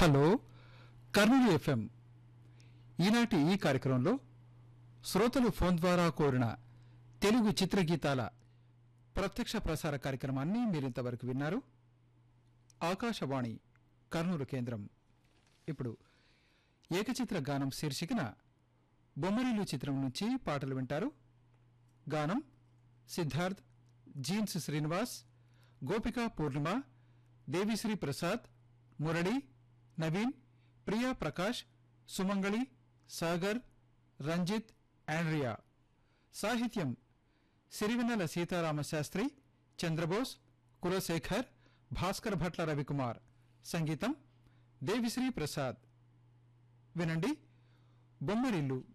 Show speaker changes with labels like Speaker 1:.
Speaker 1: hello Kurnool FM ఈనాటి ఈ కార్యక్రమంలో శ్రోతలు ఫోన్ ద్వారా కోరిన తెలుగు చిత్రగీతాల ప్రత్యక్ష ప్రసార కార్యక్రమాన్ని మీరింతవరకు విన్నారు ఆకాశవాణి కర్నూలు కేంద్రం ఇప్పుడు ఏకచిత్ర గానం శీర్షికన బొమ్మరిల్లు చిత్రం నుంచి పాటలు వింటారు గానం సిద్ధార్థ్ జీన్స్ శ్రీనివాస్ గోపికా పూర్ణిమ దేవిశ్రీ ప్రసాద్ మురళి నవీన్ ప్రియా ప్రకాష్ సుమంగళి సాగర్ రంజిత్ ఆండ్రియా సాహిత్యం సిరివెన్నెల సీతారామ శాస్త్రి చంద్రబోస్ కులశేఖర్ భాస్కర్ భట్ల రవికుమార్ సంగీతం దేవిశ్రీ ప్రసాద్ వినండి బొమ్మరిల్లు